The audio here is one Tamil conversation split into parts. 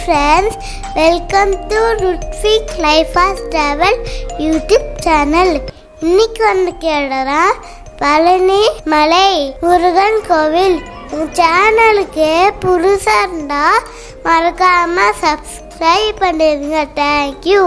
friends welcome to Rutvik life as travel YouTube channel இன்னைக்கு வந்து கேடுறா பழனி மலை முருகன் கோவில் இந்த சேனலுக்கு புதுசாக இருந்தா மறக்காம சப்ஸ்கிரைப் பண்ணிடுங்க தேங்க்யூ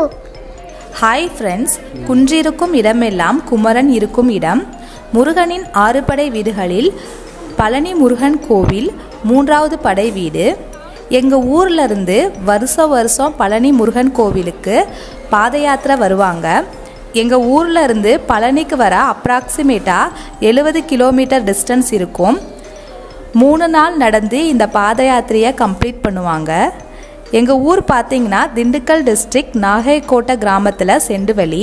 ஹாய் ஃப்ரெண்ட்ஸ் குன்றிருக்கும் இடமெல்லாம் குமரன் இருக்கும் இடம் முருகனின் ஆறு படை வீடுகளில் பழனி முருகன் கோவில் மூன்றாவது படை வீடு எங்கள் ஊர்ல இருந்து வருஷம் வருஷம் பழனி முருகன் கோவிலுக்கு பாத யாத்திரை வருவாங்க எங்கள் ஊர்ல இருந்து பழனிக்கு வர அப்ராக்சிமேட்டாக எழுபது கிலோமீட்டர் டிஸ்டன்ஸ் இருக்கும் மூணு நாள் நடந்து இந்த பாத யாத்திரையை கம்ப்ளீட் பண்ணுவாங்க எங்கள் ஊர் பார்த்தீங்கன்னா திண்டுக்கல் டிஸ்ட்ரிக்ட் நாகைக்கோட்டை கிராமத்தில் செண்டுவெளி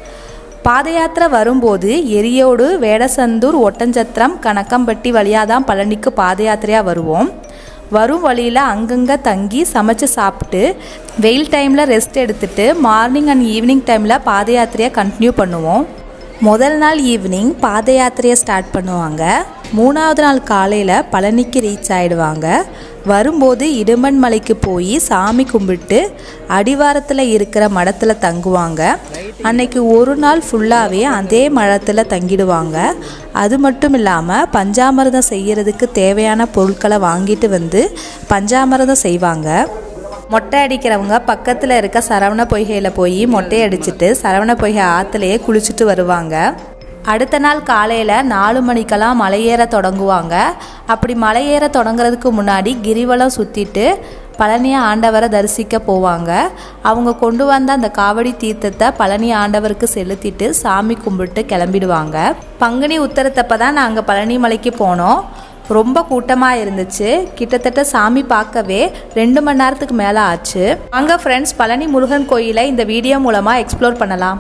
பாத யாத்திரை வரும்போது எரியோடு வேடசந்தூர் ஒட்டஞ்சத்திரம் கணக்கம்பட்டி வழியாக தான் பழனிக்கு பாத யாத்திரையாக வருவோம் வரும் வழியில் அங்கங்கே தங்கி சமைச்சு சாப்பிட்டு வெயில் டைமில் ரெஸ்ட் எடுத்துட்டு மார்னிங் அண்ட் ஈவினிங் டைமில் பாத யாத்திரையை கண்டினியூ பண்ணுவோம் முதல் நாள் ஈவினிங் பாத யாத்திரையை ஸ்டார்ட் பண்ணுவாங்க மூணாவது நாள் காலையில் பழனிக்கு ரீச் ஆயிடுவாங்க வரும்போது இடுமன் மலைக்கு போய் சாமி கும்பிட்டு அடிவாரத்தில் இருக்கிற மடத்தில் தங்குவாங்க அன்னைக்கு ஒரு நாள் ஃபுல்லாகவே அதே மடத்தில் தங்கிடுவாங்க அது மட்டும் இல்லாமல் பஞ்சாமிர்தம் செய்யறதுக்கு தேவையான பொருட்களை வாங்கிட்டு வந்து பஞ்சாமிர்தம் செய்வாங்க மொட்டை அடிக்கிறவங்க பக்கத்தில் இருக்க சரவண பொய்கையில் போய் மொட்டை அடிச்சுட்டு சரவண பொய்கை ஆற்றுலையே குளிச்சுட்டு வருவாங்க அடுத்த நாள் காலையில் நாலு மணிக்கெல்லாம் மலையேற தொடங்குவாங்க அப்படி மலையேற தொடங்குறதுக்கு முன்னாடி கிரிவலம் சுற்றிட்டு பழனி ஆண்டவரை தரிசிக்க போவாங்க அவங்க கொண்டு வந்த அந்த காவடி தீர்த்தத்தை பழனி ஆண்டவருக்கு செலுத்திட்டு சாமி கும்பிட்டு கிளம்பிடுவாங்க பங்குனி உத்தரத்தப்ப தான் நாங்கள் பழனி மலைக்கு போனோம் ரொம்ப கூட்டமாக இருந்துச்சு கிட்டத்தட்ட சாமி பார்க்கவே ரெண்டு மணி நேரத்துக்கு மேலே ஆச்சு அங்க ஃப்ரெண்ட்ஸ் பழனி முருகன் கோயிலை இந்த வீடியோ மூலமாக எக்ஸ்ப்ளோர் பண்ணலாம்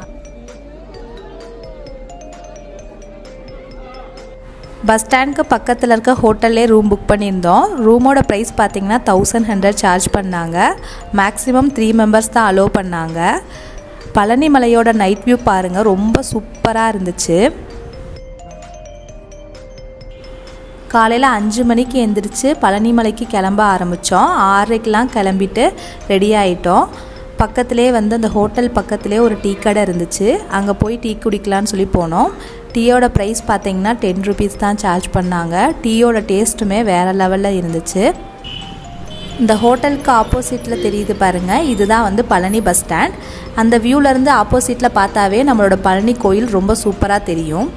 பஸ் ஸ்டாண்டுக்கு பக்கத்தில் இருக்க ஹோட்டல்லே ரூம் புக் பண்ணியிருந்தோம் ரூமோட ப்ரைஸ் பார்த்தீங்கன்னா தௌசண்ட் ஹண்ட்ரட் சார்ஜ் பண்ணாங்க மேக்ஸிமம் த்ரீ மெம்பர்ஸ் தான் அலோவ் பண்ணாங்க பழனி மலையோட நைட் வியூ பாருங்கள் ரொம்ப சூப்பராக இருந்துச்சு காலையில் அஞ்சு மணிக்கு எந்திரிச்சு பழனி மலைக்கு கிளம்ப ஆரம்பித்தோம் ஆறரைக்கெலாம் கிளம்பிட்டு ரெடி ஆகிட்டோம் பக்கத்துலேயே வந்து அந்த ஹோட்டல் பக்கத்துலேயே ஒரு டீ கடை இருந்துச்சு அங்கே போய் டீ குடிக்கலான்னு சொல்லி போனோம் டீயோட ப்ரைஸ் பார்த்தீங்கன்னா டென் ருபீஸ் தான் சார்ஜ் பண்ணாங்க டீயோட டேஸ்ட்டுமே வேறு லெவலில் இருந்துச்சு இந்த ஹோட்டலுக்கு ஆப்போசிட்டில் தெரியுது பாருங்கள் இதுதான் வந்து பழனி பஸ் ஸ்டாண்ட் அந்த வியூலேருந்து ஆப்போசிட்டில் பார்த்தாவே நம்மளோட பழனி கோயில் ரொம்ப சூப்பராக தெரியும்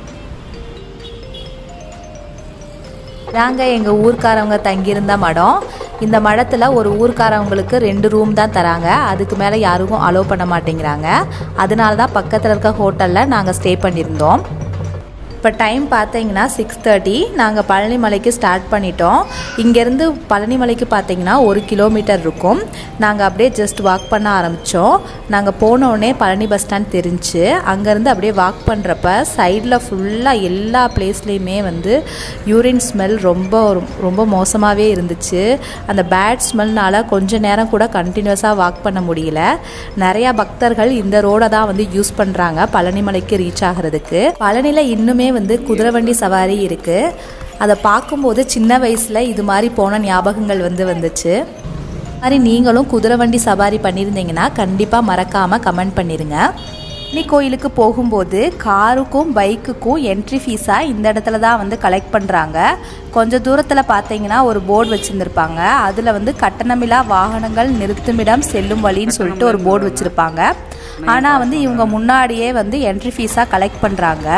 நாங்கள் எங்கள் ஊர்க்காரவங்க தங்கியிருந்த மடம் இந்த மடத்தில் ஒரு ஊர்க்காரவங்களுக்கு ரெண்டு ரூம் தான் தராங்க அதுக்கு மேலே யாருக்கும் அலோவ் பண்ண மாட்டேங்கிறாங்க அதனால தான் பக்கத்தில் இருக்க ஹோட்டலில் நாங்கள் ஸ்டே பண்ணியிருந்தோம் இப்போ டைம் பார்த்தீங்கன்னா சிக்ஸ் தேர்ட்டி நாங்கள் பழனி மலைக்கு ஸ்டார்ட் பண்ணிட்டோம் இங்கேருந்து பழனி மலைக்கு பார்த்தீங்கன்னா ஒரு கிலோமீட்டர் இருக்கும் நாங்கள் அப்படியே ஜஸ்ட் வாக் பண்ண ஆரம்பித்தோம் நாங்கள் போனோடனே பழனி பஸ் ஸ்டாண்ட் தெரிஞ்சு அங்கேருந்து அப்படியே வாக் பண்ணுறப்ப சைடில் ஃபுல்லாக எல்லா பிளேஸ்லேயுமே வந்து யூரின் ஸ்மெல் ரொம்ப ரொம்ப மோசமாகவே இருந்துச்சு அந்த பேட் ஸ்மெல்னால கொஞ்ச நேரம் கூட கண்டினியூஸாக வாக் பண்ண முடியல நிறையா பக்தர்கள் இந்த ரோடை தான் வந்து யூஸ் பண்ணுறாங்க பழனி மலைக்கு ரீச் ஆகிறதுக்கு பழனியில் இன்னுமே வந்து குதிரைவண்டி சவாரி இருக்குது அதை பார்க்கும்போது சின்ன வயசில் இது மாதிரி போன ஞாபகங்கள் வந்து வந்துச்சு மாதிரி நீங்களும் குதிரைவண்டி சவாரி பண்ணியிருந்தீங்கன்னா கண்டிப்பாக மறக்காமல் கமெண்ட் பண்ணிடுங்க நீ கோயிலுக்கு போகும்போது காருக்கும் பைக்குக்கும் என்ட்ரி ஃபீஸாக இந்த இடத்துல தான் வந்து கலெக்ட் பண்ணுறாங்க கொஞ்சம் தூரத்தில் பார்த்தீங்கன்னா ஒரு போர்டு வச்சுருந்துருப்பாங்க அதில் வந்து கட்டணமில்லா வாகனங்கள் நிறுத்துமிடம் செல்லும் வழின்னு சொல்லிட்டு ஒரு போர்டு வச்சுருப்பாங்க ஆனால் வந்து இவங்க முன்னாடியே வந்து என்ட்ரி ஃபீஸாக கலெக்ட் பண்ணுறாங்க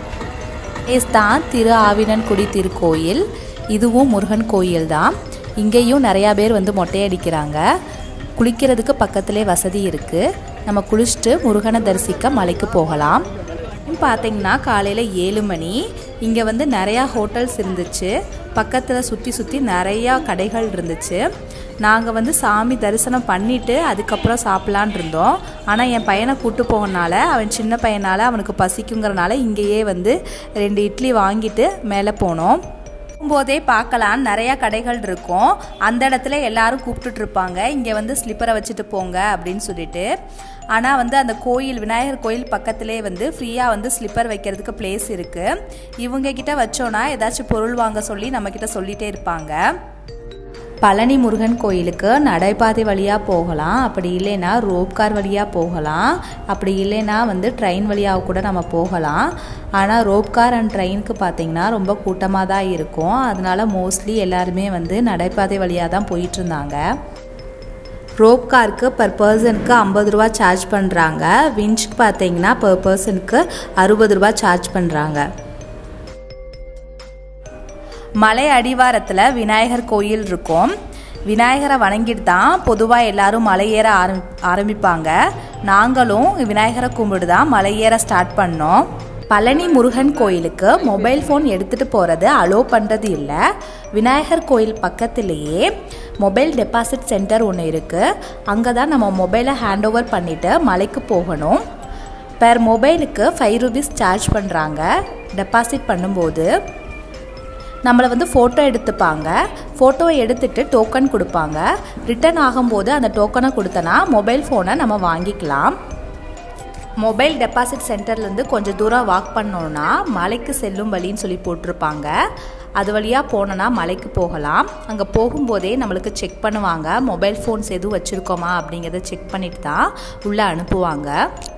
பிளேஸ் தான் திரு ஆவினன்குடி திருக்கோயில் இதுவும் முருகன் கோயில் தான் இங்கேயும் நிறையா பேர் வந்து மொட்டையடிக்கிறாங்க குளிக்கிறதுக்கு பக்கத்திலே வசதி இருக்குது நம்ம குளிச்சுட்டு முருகனை தரிசிக்க மலைக்கு போகலாம் பார்த்தீங்கன்னா காலையில் ஏழு மணி இங்கே வந்து நிறையா ஹோட்டல்ஸ் இருந்துச்சு பக்கத்தில் சுற்றி சுற்றி நிறையா கடைகள் இருந்துச்சு நாங்கள் வந்து சாமி தரிசனம் பண்ணிவிட்டு அதுக்கப்புறம் சாப்பிட்லான் இருந்தோம் ஆனால் என் பையனை கூட்டு போகனால அவன் சின்ன பையனால் அவனுக்கு பசிக்குங்கிறனால இங்கேயே வந்து ரெண்டு இட்லி வாங்கிட்டு மேலே போனோம் போதே பார்க்கலாம் நிறையா கடைகள் இருக்கும் அந்த இடத்துல எல்லாரும் கூப்பிட்டுட்டு இருப்பாங்க இங்கே வந்து ஸ்லிப்பரை வச்சுட்டு போங்க அப்படின்னு சொல்லிட்டு ஆனால் வந்து அந்த கோயில் விநாயகர் கோயில் பக்கத்திலே வந்து ஃப்ரீயாக வந்து ஸ்லிப்பர் வைக்கிறதுக்கு பிளேஸ் இருக்குது இவங்க கிட்ட வச்சோன்னா ஏதாச்சும் பொருள் வாங்க சொல்லி நம்மக்கிட்ட சொல்லிகிட்டே இருப்பாங்க பழனி முருகன் கோயிலுக்கு நடைபாதை வழியாக போகலாம் அப்படி இல்லைன்னா ரோப் கார் வழியாக போகலாம் அப்படி இல்லைன்னா வந்து ட்ரெயின் வழியாக கூட நம்ம போகலாம் ஆனால் ரோப் கார் அண்ட் ட்ரெயினுக்கு பார்த்தீங்கன்னா ரொம்ப கூட்டமாக தான் இருக்கும் அதனால மோஸ்ட்லி எல்லாருமே வந்து நடைபாதை வழியாக தான் போயிட்டு இருந்தாங்க ரோப் காருக்கு பர் பர்சனுக்கு ஐம்பது ரூபா சார்ஜ் பண்ணுறாங்க விஞ்சுக்கு பார்த்தீங்கன்னா பர் பர்சனுக்கு அறுபது ரூபா சார்ஜ் பண்ணுறாங்க மலை அடிவாரத்தில் விநாயகர் கோயில் இருக்கும் விநாயகரை வணங்கிட்டு தான் பொதுவாக எல்லாரும் மலை ஏற ஆரம் ஆரம்பிப்பாங்க நாங்களும் விநாயகரை கும்பிட்டு தான் மலை ஏற ஸ்டார்ட் பண்ணோம் பழனி முருகன் கோயிலுக்கு மொபைல் ஃபோன் எடுத்துகிட்டு போகிறது அலோ பண்ணுறது இல்லை விநாயகர் கோயில் பக்கத்துலேயே மொபைல் டெபாசிட் சென்டர் ஒன்று இருக்குது அங்கே தான் நம்ம மொபைலை ஹேண்ட் ஓவர் பண்ணிவிட்டு மலைக்கு போகணும் பெர் மொபைலுக்கு ஃபைவ் ருபீஸ் சார்ஜ் பண்ணுறாங்க டெபாசிட் பண்ணும்போது நம்மளை வந்து ஃபோட்டோ எடுத்துப்பாங்க ஃபோட்டோவை எடுத்துட்டு டோக்கன் கொடுப்பாங்க ரிட்டர்ன் ஆகும்போது அந்த டோக்கனை கொடுத்தனா மொபைல் ஃபோனை நம்ம வாங்கிக்கலாம் மொபைல் டெபாசிட் சென்டர்லேருந்து கொஞ்சம் தூரம் வாக் பண்ணோன்னா மலைக்கு செல்லும் வழின்னு சொல்லி போட்டிருப்பாங்க அது வழியாக போனோன்னா மலைக்கு போகலாம் அங்கே போகும்போதே நம்மளுக்கு செக் பண்ணுவாங்க மொபைல் ஃபோன்ஸ் எதுவும் வச்சுருக்கோமா அப்படிங்கிறத செக் பண்ணிட்டு தான் உள்ளே அனுப்புவாங்க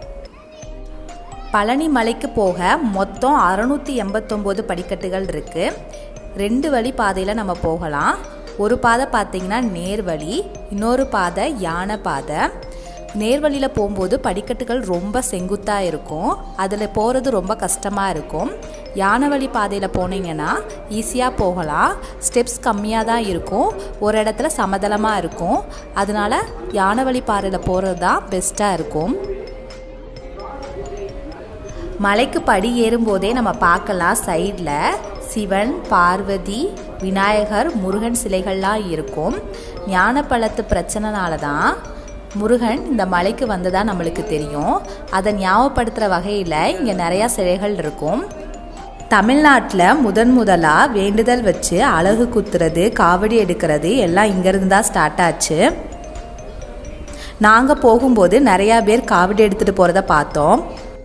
பழனி மலைக்கு போக மொத்தம் அறநூற்றி எண்பத்தொம்போது படிக்கட்டுகள் இருக்குது ரெண்டு வழி பாதையில் நம்ம போகலாம் ஒரு பாதை பார்த்தீங்கன்னா நேர்வழி இன்னொரு பாதை யானை பாதை நேர்வழியில் போகும்போது படிக்கட்டுகள் ரொம்ப செங்குத்தாக இருக்கும் அதில் போகிறது ரொம்ப கஷ்டமாக இருக்கும் யானை வழி பாதையில் போனீங்கன்னா ஈஸியாக போகலாம் ஸ்டெப்ஸ் கம்மியாக தான் இருக்கும் ஒரு இடத்துல சமதளமாக இருக்கும் அதனால யானை வழி பாதையில் போகிறது தான் பெஸ்ட்டாக இருக்கும் மலைக்கு படி ஏறும்போதே நம்ம பார்க்கலாம் சைடில் சிவன் பார்வதி விநாயகர் முருகன் சிலைகள்லாம் இருக்கும் ஞானப்பழத்து பிரச்சனைனால தான் முருகன் இந்த மலைக்கு வந்ததா நம்மளுக்கு தெரியும் அதை ஞாபகப்படுத்துகிற வகையில் இங்கே நிறையா சிலைகள் இருக்கும் தமிழ்நாட்டில் முதன் முதலாக வேண்டுதல் வச்சு அழகு குத்துறது காவடி எடுக்கிறது எல்லாம் இங்கேருந்து தான் ஸ்டார்ட் ஆச்சு நாங்கள் போகும்போது நிறையா பேர் காவடி எடுத்துகிட்டு போகிறத பார்த்தோம்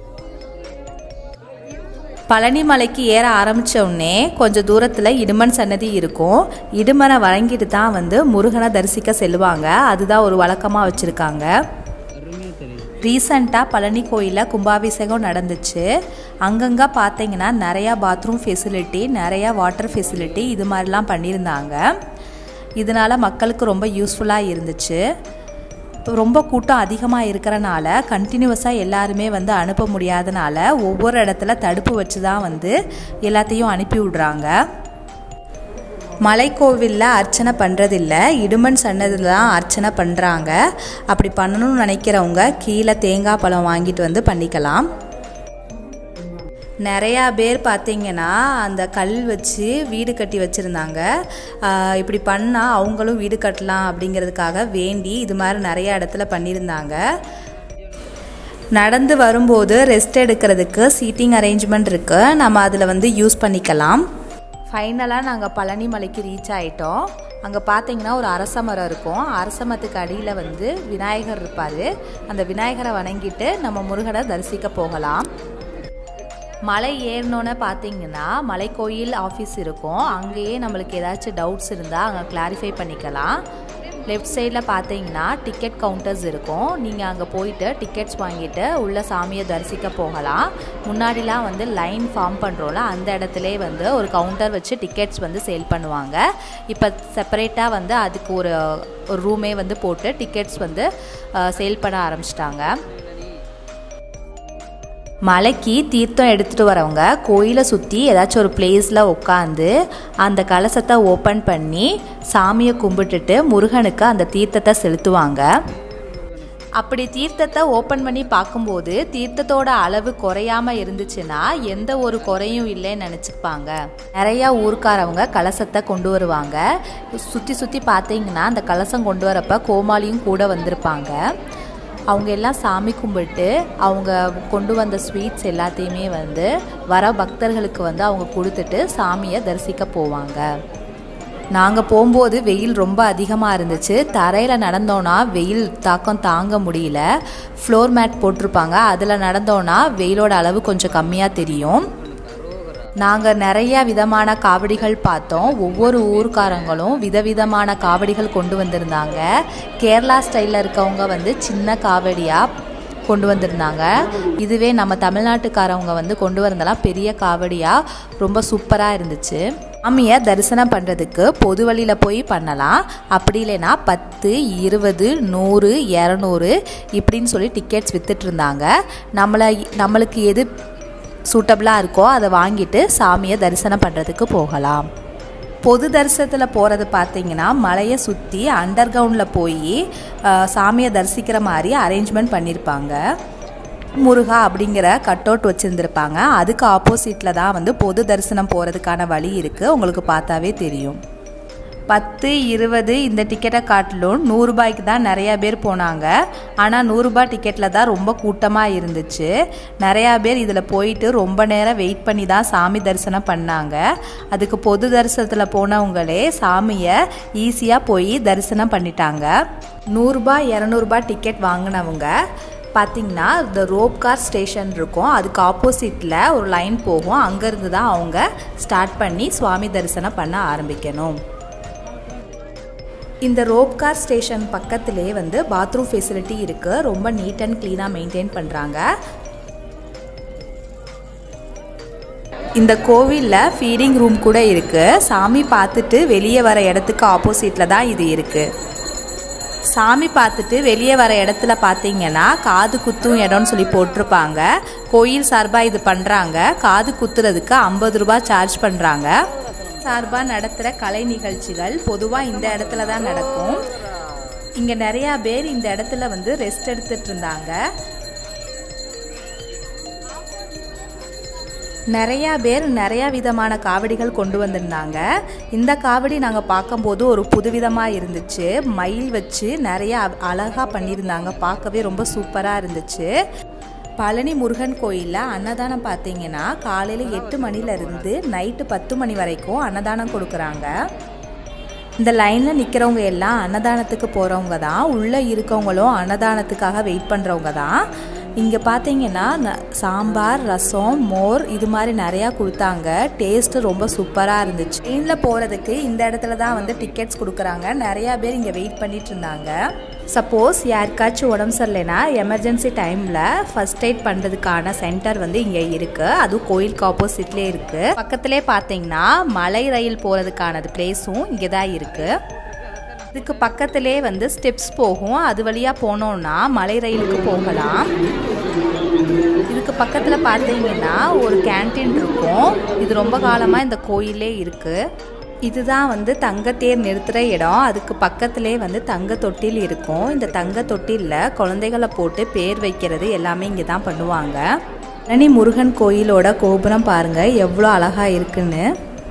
பழனி மலைக்கு ஏற ஆரம்பித்த உடனே கொஞ்சம் தூரத்தில் இடுமன் சன்னதி இருக்கும் இடுமனை வழங்கிட்டு தான் வந்து முருகனை தரிசிக்க செல்லுவாங்க அதுதான் ஒரு வழக்கமாக வச்சுருக்காங்க ரீசண்டாக பழனி கோயிலில் கும்பாபிஷேகம் நடந்துச்சு அங்கங்கே பார்த்தீங்கன்னா நிறையா பாத்ரூம் ஃபெசிலிட்டி நிறையா வாட்டர் ஃபெசிலிட்டி இது மாதிரிலாம் பண்ணியிருந்தாங்க இதனால் மக்களுக்கு ரொம்ப யூஸ்ஃபுல்லாக இருந்துச்சு ரொம்ப கூட்டம் அதிகமாக இருக்கிறனால கண்டினியூஸாக எல்லாருமே வந்து அனுப்ப முடியாதனால ஒவ்வொரு இடத்துல தடுப்பு வச்சு தான் வந்து எல்லாத்தையும் அனுப்பி விடுறாங்க மலைக்கோவிலில் அர்ச்சனை பண்ணுறதில்ல இடுமன் சன்னதில் தான் அர்ச்சனை பண்ணுறாங்க அப்படி பண்ணணும்னு நினைக்கிறவங்க கீழே தேங்காய் பழம் வாங்கிட்டு வந்து பண்ணிக்கலாம் நிறையா பேர் பார்த்தீங்கன்னா அந்த கல் வச்சு வீடு கட்டி வச்சுருந்தாங்க இப்படி பண்ணால் அவங்களும் வீடு கட்டலாம் அப்படிங்கிறதுக்காக வேண்டி இது மாதிரி நிறைய இடத்துல பண்ணியிருந்தாங்க நடந்து வரும்போது ரெஸ்ட் எடுக்கிறதுக்கு சீட்டிங் அரேஞ்ச்மெண்ட் இருக்குது நம்ம அதில் வந்து யூஸ் பண்ணிக்கலாம் ஃபைனலாக நாங்கள் பழனி மலைக்கு ரீச் ஆகிட்டோம் அங்கே பார்த்தீங்கன்னா ஒரு அரச மரம் இருக்கும் அரச மரத்துக்கு அடியில் வந்து விநாயகர் இருப்பார் அந்த விநாயகரை வணங்கிட்டு நம்ம முருகனை தரிசிக்க போகலாம் மலை ஏறினோன்னே பார்த்தீங்கன்னா மலை கோயில் ஆஃபீஸ் இருக்கும் அங்கேயே நம்மளுக்கு ஏதாச்சும் டவுட்ஸ் இருந்தால் அங்கே கிளாரிஃபை பண்ணிக்கலாம் லெஃப்ட் சைடில் பார்த்தீங்கன்னா டிக்கெட் கவுண்டர்ஸ் இருக்கும் நீங்கள் அங்கே போயிட்டு டிக்கெட்ஸ் வாங்கிட்டு உள்ள சாமியை தரிசிக்க போகலாம் முன்னாடிலாம் வந்து லைன் ஃபார்ம் பண்ணுறோம்ல அந்த இடத்துல வந்து ஒரு கவுண்டர் வச்சு டிக்கெட்ஸ் வந்து சேல் பண்ணுவாங்க இப்போ செப்பரேட்டாக வந்து அதுக்கு ஒரு ஒரு ரூமே வந்து போட்டு டிக்கெட்ஸ் வந்து சேல் பண்ண ஆரம்பிச்சிட்டாங்க மலைக்கு தீர்த்தம் எடுத்துகிட்டு வரவங்க கோயிலை சுற்றி ஏதாச்சும் ஒரு பிளேஸில் உட்காந்து அந்த கலசத்தை ஓப்பன் பண்ணி சாமியை கும்பிட்டுட்டு முருகனுக்கு அந்த தீர்த்தத்தை செலுத்துவாங்க அப்படி தீர்த்தத்தை ஓப்பன் பண்ணி பார்க்கும்போது தீர்த்தத்தோட அளவு குறையாம இருந்துச்சுன்னா எந்த ஒரு குறையும் இல்லைன்னு நினச்சிப்பாங்க நிறையா ஊர்க்காரவங்க கலசத்தை கொண்டு வருவாங்க சுற்றி சுற்றி பார்த்தீங்கன்னா அந்த கலசம் கொண்டு வரப்ப கோமாளியும் கூட வந்திருப்பாங்க அவங்க எல்லாம் சாமி கும்பிட்டு அவங்க கொண்டு வந்த ஸ்வீட்ஸ் எல்லாத்தையுமே வந்து வர பக்தர்களுக்கு வந்து அவங்க கொடுத்துட்டு சாமியை தரிசிக்க போவாங்க நாங்கள் போகும்போது வெயில் ரொம்ப அதிகமாக இருந்துச்சு தரையில் நடந்தோன்னா வெயில் தாக்கம் தாங்க முடியல ஃப்ளோர் மேட் போட்டிருப்பாங்க அதில் நடந்தோன்னா வெயிலோட அளவு கொஞ்சம் கம்மியாக தெரியும் நாங்கள் நிறைய விதமான காவடிகள் பார்த்தோம் ஒவ்வொரு ஊர்க்காரங்களும் விதவிதமான காவடிகள் கொண்டு வந்திருந்தாங்க கேரளா ஸ்டைலில் இருக்கவங்க வந்து சின்ன காவடியாக கொண்டு வந்திருந்தாங்க இதுவே நம்ம தமிழ்நாட்டுக்காரவங்க வந்து கொண்டு வரதெல்லாம் பெரிய காவடியாக ரொம்ப சூப்பராக இருந்துச்சு சாமியை தரிசனம் பண்ணுறதுக்கு பொது வழியில் போய் பண்ணலாம் அப்படி இல்லைன்னா பத்து இருபது நூறு இரநூறு இப்படின்னு சொல்லி டிக்கெட்ஸ் வித்துட்டு இருந்தாங்க நம்மளை நம்மளுக்கு எது சூட்டபிளாக இருக்கோ அதை வாங்கிட்டு சாமியை தரிசனம் பண்ணுறதுக்கு போகலாம் பொது தரிசனத்தில் போகிறது பார்த்தீங்கன்னா மலையை சுற்றி அண்டர் கிரவுண்டில் போய் சாமியை தரிசிக்கிற மாதிரி அரேஞ்ச்மெண்ட் பண்ணியிருப்பாங்க முருகா அப்படிங்கிற கட் அவுட் வச்சுருந்துருப்பாங்க அதுக்கு ஆப்போசிட்டில் தான் வந்து பொது தரிசனம் போகிறதுக்கான வழி இருக்குது உங்களுக்கு பார்த்தாவே தெரியும் பத்து இருபது இந்த டிக்கெட்டை காட்டிலும் நூறுரூபாய்க்கு தான் நிறையா பேர் போனாங்க ஆனால் நூறுரூபா டிக்கெட்டில் தான் ரொம்ப கூட்டமாக இருந்துச்சு நிறையா பேர் இதில் போயிட்டு ரொம்ப நேரம் வெயிட் பண்ணி தான் சாமி தரிசனம் பண்ணாங்க அதுக்கு பொது தரிசனத்தில் போனவங்களே சாமியை ஈஸியாக போய் தரிசனம் பண்ணிட்டாங்க நூறுரூபா இரநூறுபா டிக்கெட் வாங்கினவங்க பார்த்திங்கன்னா இந்த ரோப் கார் ஸ்டேஷன் இருக்கும் அதுக்கு ஆப்போசிட்டில் ஒரு லைன் போகும் அங்கேருந்து தான் அவங்க ஸ்டார்ட் பண்ணி சுவாமி தரிசனம் பண்ண ஆரம்பிக்கணும் இந்த ரோப் கார் ஸ்டேஷன் பக்கத்திலே வந்து பாத்ரூம் ஃபெசிலிட்டி இருக்குது ரொம்ப நீட் அண்ட் க்ளீனாக மெயின்டைன் பண்ணுறாங்க இந்த கோவிலில் ஃபீடிங் ரூம் கூட இருக்குது சாமி பார்த்துட்டு வெளியே வர இடத்துக்கு ஆப்போசிட்டில் தான் இது இருக்குது சாமி பார்த்துட்டு வெளியே வர இடத்துல பார்த்தீங்கன்னா காது குத்தும் இடம்னு சொல்லி போட்டிருப்பாங்க கோயில் சார்பாக இது பண்ணுறாங்க காது குத்துறதுக்கு ஐம்பது ரூபாய் சார்ஜ் பண்ணுறாங்க சார்பாக நடத்துகிற கலை நிகழ்ச்சிகள் பொதுவாக இந்த இடத்துல தான் நடக்கும் இங்கே நிறையா பேர் இந்த இடத்துல வந்து ரெஸ்ட் எடுத்துட்டு இருந்தாங்க நிறையா பேர் நிறையா விதமான காவடிகள் கொண்டு வந்திருந்தாங்க இந்த காவடி நாங்கள் பார்க்கும்போது ஒரு புதுவிதமாக இருந்துச்சு மயில் வச்சு நிறையா அழகாக பண்ணியிருந்தாங்க பார்க்கவே ரொம்ப சூப்பராக இருந்துச்சு பழனி முருகன் கோயிலில் அன்னதானம் பார்த்தீங்கன்னா காலையில் எட்டு மணிலேருந்து நைட்டு பத்து மணி வரைக்கும் அன்னதானம் கொடுக்குறாங்க இந்த லைனில் நிற்கிறவங்க எல்லாம் அன்னதானத்துக்கு போகிறவங்க தான் உள்ளே இருக்கவங்களும் அன்னதானத்துக்காக வெயிட் பண்ணுறவங்க தான் இங்கே பார்த்தீங்கன்னா ந- சாம்பார் ரசம் மோர் இது மாதிரி நிறையா கொடுத்தாங்க டேஸ்ட்டு ரொம்ப சூப்பராக இருந்துச்சு ட்ரெயினில் போகிறதுக்கு இந்த இடத்துல தான் வந்து டிக்கெட்ஸ் கொடுக்குறாங்க நிறையா பேர் இங்கே வெயிட் பண்ணிட்டு இருந்தாங்க சப்போஸ் யாருக்காச்சும் உடம்பு சரியில்லைன்னா எமர்ஜென்சி டைமில் ஃபர்ஸ்ட் எய்ட் பண்ணுறதுக்கான சென்டர் வந்து இங்கே இருக்குது அதுவும் கோயிலுக்கு ஆப்போசிட்லேயே இருக்குது பக்கத்துலேயே பார்த்தீங்கன்னா மலை ரயில் போகிறதுக்கானது பிளேஸும் இங்கே தான் இருக்குது இதுக்கு பக்கத்திலே வந்து ஸ்டெப்ஸ் போகும் அது வழியாக போனோம்னா மலை ரயிலுக்கு போகலாம் இதுக்கு பக்கத்தில் பார்த்தீங்கன்னா ஒரு கேண்டீன் இருக்கும் இது ரொம்ப காலமாக இந்த கோயிலே இருக்குது இதுதான் வந்து தங்கத்தேர் நிறுத்துகிற இடம் அதுக்கு பக்கத்திலே வந்து தங்க தொட்டில் இருக்கும் இந்த தங்க தொட்டிலில் குழந்தைகளை போட்டு பேர் வைக்கிறது எல்லாமே இங்கே தான் பண்ணுவாங்க பழனி முருகன் கோயிலோட கோபுரம் பாருங்கள் எவ்வளோ அழகாக இருக்குன்னு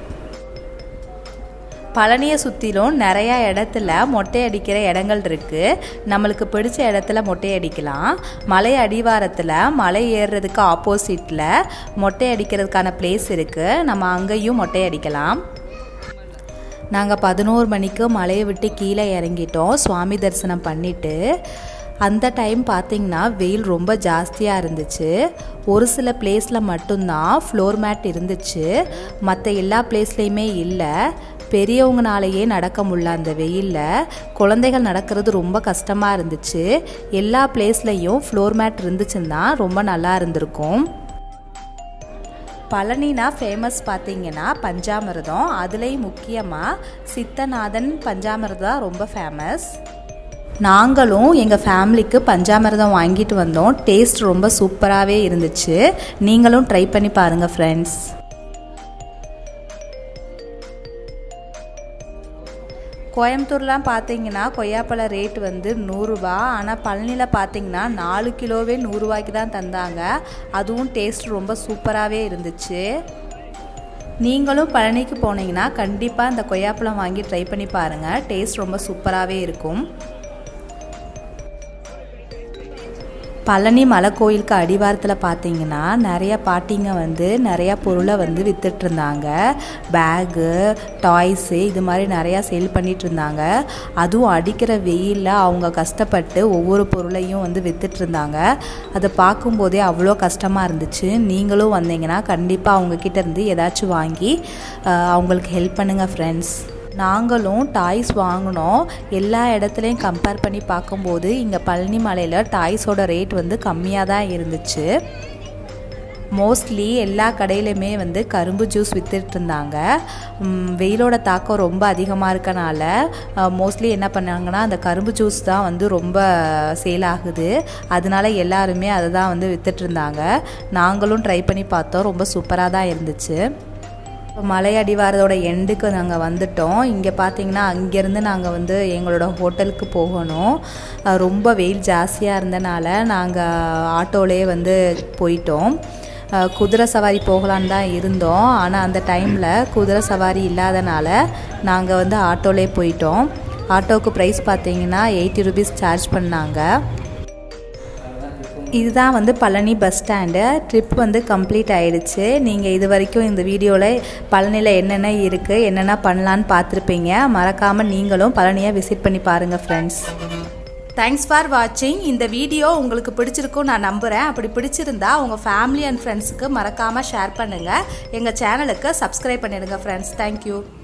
பழனியை சுற்றிலும் நிறையா இடத்துல மொட்டை அடிக்கிற இடங்கள் இருக்குது நம்மளுக்கு பிடிச்ச இடத்துல மொட்டை அடிக்கலாம் மலை அடிவாரத்தில் மலை ஏறுறதுக்கு ஆப்போசிட்டில் மொட்டை அடிக்கிறதுக்கான பிளேஸ் இருக்குது நம்ம அங்கேயும் மொட்டை அடிக்கலாம் நாங்கள் பதினோரு மணிக்கு மலையை விட்டு கீழே இறங்கிட்டோம் சுவாமி தரிசனம் பண்ணிவிட்டு அந்த டைம் பார்த்திங்கன்னா வெயில் ரொம்ப ஜாஸ்தியாக இருந்துச்சு ஒரு சில பிளேஸில் மட்டும்தான் ஃப்ளோர் மேட் இருந்துச்சு மற்ற எல்லா பிளேஸ்லேயுமே இல்லை பெரியவங்கனாலேயே நடக்க முடியல அந்த வெயிலில் குழந்தைகள் நடக்கிறது ரொம்ப கஷ்டமாக இருந்துச்சு எல்லா பிளேஸ்லேயும் ஃப்ளோர் மேட் இருந்துச்சுன்னா ரொம்ப நல்லா இருந்திருக்கும் பழனினா ஃபேமஸ் பார்த்தீங்கன்னா பஞ்சாமிர்தம் அதுலேயும் முக்கியமாக சித்தநாதன் பஞ்சாமிர்தம் தான் ரொம்ப ஃபேமஸ் நாங்களும் எங்கள் ஃபேமிலிக்கு பஞ்சாமிர்தம் வாங்கிட்டு வந்தோம் டேஸ்ட் ரொம்ப சூப்பராகவே இருந்துச்சு நீங்களும் ட்ரை பண்ணி பாருங்கள் ஃப்ரெண்ட்ஸ் கோயம்புத்தூர்லாம் பார்த்தீங்கன்னா கொய்யாப்பழ ரேட் வந்து நூறுரூபா ஆனால் பழனியில் பார்த்தீங்கன்னா நாலு கிலோவே நூறுரூவாய்க்கு தான் தந்தாங்க அதுவும் டேஸ்ட் ரொம்ப சூப்பராகவே இருந்துச்சு நீங்களும் பழனிக்கு போனீங்கன்னா கண்டிப்பாக இந்த கொய்யாப்பழம் வாங்கி ட்ரை பண்ணி பாருங்கள் டேஸ்ட் ரொம்ப சூப்பராகவே இருக்கும் பழனி மலை கோயிலுக்கு அடிவாரத்தில் பார்த்தீங்கன்னா நிறைய பாட்டிங்க வந்து நிறையா பொருளை வந்து வித்துட்டு இருந்தாங்க பேகு டாய்ஸு இது மாதிரி நிறையா சேல் பண்ணிட்டு இருந்தாங்க அதுவும் அடிக்கிற வெயிலில் அவங்க கஷ்டப்பட்டு ஒவ்வொரு பொருளையும் வந்து வித்துட்டு இருந்தாங்க அதை பார்க்கும்போதே அவ்வளோ கஷ்டமாக இருந்துச்சு நீங்களும் வந்தீங்கன்னா கண்டிப்பாக அவங்கக்கிட்ட இருந்து ஏதாச்சும் வாங்கி அஹ், அவங்களுக்கு ஹெல்ப் பண்ணுங்கள் ஃப்ரெண்ட்ஸ் நாங்களும் டாய்ஸ் வாங்கினோம் எல்லா இடத்துலையும் கம்பேர் பண்ணி பார்க்கும்போது இங்கே பழனி மலையில் டாய்ஸோட ரேட் வந்து கம்மியாக தான் இருந்துச்சு மோஸ்ட்லி எல்லா கடையிலுமே வந்து கரும்பு ஜூஸ் வித்துட்டு இருந்தாங்க ம், வெயிலோட தாக்கம் ரொம்ப அதிகமாக இருக்கனால மோஸ்ட்லி என்ன பண்ணாங்கன்னா அந்த கரும்பு ஜூஸ் தான் வந்து ரொம்ப சேல் ஆகுது அதனால எல்லாருமே அதை தான் வந்து வித்துட்டு இருந்தாங்க நாங்களும் ட்ரை பண்ணி பார்த்தோம் ரொம்ப சூப்பராக தான் இருந்துச்சு இப்போ மலை அடிவாரத்தோட எண்டுக்கு நாங்கள் வந்துட்டோம் இங்கே பார்த்தீங்கன்னா அங்கேருந்து நாங்கள் வந்து எங்களோட ஹோட்டலுக்கு போகணும் அஹ் ரொம்ப வெயில் ஜாஸ்தியாக இருந்தனால நாங்கள் ஆட்டோலேயே வந்து போயிட்டோம் அஹ் குதிரை சவாரி போகலான்னு தான் இருந்தோம் ஆனால் அந்த டைமில் குதிரை சவாரி இல்லாதனால நாங்கள் வந்து ஆட்டோலே போயிட்டோம் ஆட்டோவுக்கு ப்ரைஸ் பார்த்தீங்கன்னா எயிட்டி ருபீஸ் சார்ஜ் பண்ணாங்க இதுதான் வந்து பழனி பஸ் ஸ்டாண்டு ட்ரிப் வந்து கம்ப்ளீட் ஆயிடுச்சு நீங்கள் இது வரைக்கும் இந்த வீடியோவில் பழனியில் என்னென்ன இருக்குது என்னென்ன பண்ணலான்னு பார்த்துருப்பீங்க மறக்காமல் நீங்களும் பழனியை விசிட் பண்ணி பாருங்கள் ஃப்ரெண்ட்ஸ் தேங்க்ஸ் ஃபார் வாட்சிங் இந்த வீடியோ உங்களுக்கு பிடிச்சிருக்கும் நான் நம்புகிறேன் அப்படி பிடிச்சிருந்தா உங்கள் ஃபேமிலி அண்ட் ஃப்ரெண்ட்ஸுக்கு மறக்காமல் ஷேர் பண்ணுங்கள் எங்கள் சேனலுக்கு சப்ஸ்கிரைப் பண்ணிடுங்க ஃப்ரெண்ட்ஸ் தேங்க்யூ